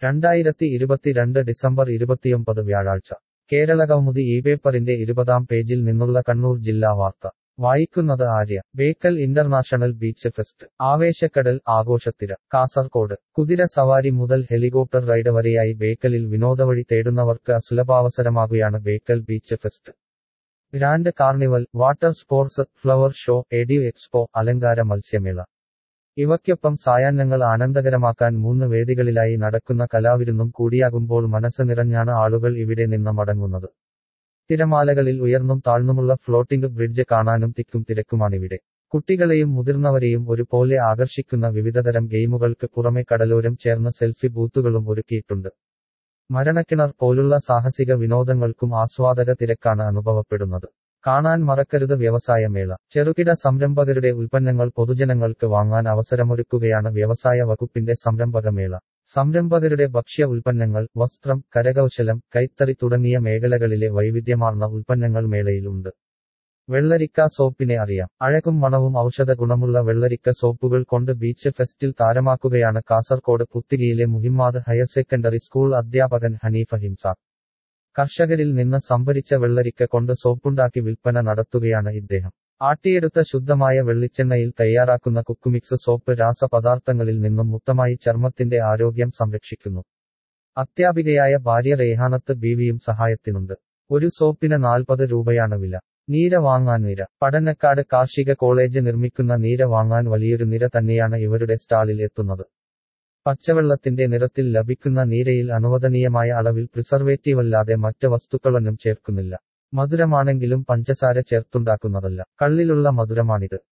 രണ്ടായിരത്തി ഇരുപത്തിരണ്ട് ഡിസംബർ ഇരുപത്തിയൊമ്പത് വ്യാഴാഴ്ച കേരളകൗമുദി ഈ പേപ്പറിന്റെ ഇരുപതാം പേജിൽ നിന്നുള്ള കണ്ണൂർ ജില്ലാ വാർത്ത വായിക്കുന്നത് Arya Bekal international beach fest ആവേശക്കടൽ ആഘോഷത്തിര കാസർകോട് കുതിര സവാരി മുതൽ ഹെലികോപ്റ്റർ റൈഡ് വരെയായി ബേക്കലിൽ വിനോദവഴി തേടുന്നവർക്ക് അസുലഭാവസരമാകുകയാണ് Bekal beach fest grand carnival water sports flower show edu expo അലങ്കാര മത്സ്യമേള ഇവയ്ക്കൊപ്പം സായാഹ്നങ്ങൾ ആനന്ദകരമാക്കാൻ മൂന്ന് വേദികളിലായി നടക്കുന്ന കലാവിരുന്നും കൂടിയാകുമ്പോൾ മനസ്സ് നിറഞ്ഞാണ് ആളുകൾ ഇവിടെ നിന്ന് മടങ്ങുന്നത് തിരമാലകളിൽ ഉയർന്നും താഴ്ന്നുമുള്ള ഫ്ലോട്ടിംഗ് ബ്രിഡ്ജ് കാണാനും തിക്കും തിരക്കുമാണിവിടെ കുട്ടികളെയും മുതിർന്നവരെയും ഒരുപോലെ ആകർഷിക്കുന്ന വിവിധതരം ഗെയിമുകൾക്ക് പുറമെ കടലോരം ചേർന്ന സെൽഫി ബൂത്തുകളും ഒരുക്കിയിട്ടുണ്ട് മരണക്കിണർ പോലുള്ള സാഹസിക വിനോദങ്ങൾക്കും ആസ്വാദക തിരക്കാണ് അനുഭവപ്പെടുന്നത് കാണാൻ മറക്കരുത് വ്യവസായമേള ചെറുകിട സംരംഭകരുടെ ഉൽപ്പന്നങ്ങൾ പൊതുജനങ്ങൾക്ക് വാങ്ങാൻ അവസരമൊരുക്കുകയാണ് വ്യവസായ വകുപ്പിന്റെ സംരംഭകമേള സംരംഭകരുടെ ഭക്ഷ്യ ഉൽപ്പന്നങ്ങൾ വസ്ത്രം കരകൗശലം കൈത്തറി തുടങ്ങിയ മേഖലകളിലെ വൈവിധ്യമാർന്ന ഉൽപ്പന്നങ്ങൾ മേളയിലുണ്ട് വെള്ളരിക്ക സോപ്പിനെ അറിയാം അഴകും മണവും ഔഷധ ഗുണമുള്ള വെള്ളരിക്ക സോപ്പുകൾ കൊണ്ട് ബീച്ച് ഫെസ്റ്റിൽ താരമാക്കുകയാണ് കാസർകോട് പുത്തിരിയിലെ മുഹിമ്മാദ് ഹയർ സെക്കൻഡറി സ്കൂൾ അധ്യാപകൻ ഹനീഫ ഹിംസാർ കർഷകരിൽ നിന്ന് സംഭരിച്ച വെള്ളരിക്ക കൊണ്ട് സോപ്പുണ്ടാക്കി വിൽപ്പന നടത്തുകയാണ് ഇദ്ദേഹം ആട്ടിയെടുത്ത ശുദ്ധമായ വെള്ളിച്ചെണ്ണയിൽ തയ്യാറാക്കുന്ന കുക്കുമിക്സ് സോപ്പ് രാസപദാർത്ഥങ്ങളിൽ നിന്നും മുക്തമായി ചർമ്മത്തിന്റെ ആരോഗ്യം സംരക്ഷിക്കുന്നു അത്യാപികയായ ഭാര്യ റേഹാനത്ത് ബീവിയും സഹായത്തിനുണ്ട് ഒരു സോപ്പിന് നാൽപ്പത് രൂപയാണ് വില നീര വാങ്ങാൻ നിര പഠനക്കാട് കാർഷിക കോളേജ് നിർമ്മിക്കുന്ന നീര വാങ്ങാൻ വലിയൊരു നിര തന്നെയാണ് ഇവരുടെ സ്റ്റാളിൽ എത്തുന്നത് പച്ചവെള്ളത്തിന്റെ നിറത്തിൽ ലഭിക്കുന്ന നീരയിൽ അനുവദനീയമായ അളവിൽ പ്രിസർവേറ്റീവല്ലാതെ മറ്റ് വസ്തുക്കളൊന്നും ചേർക്കുന്നില്ല മധുരമാണെങ്കിലും പഞ്ചസാര ചേർത്തുണ്ടാക്കുന്നതല്ല കള്ളിലുള്ള മധുരമാണിത്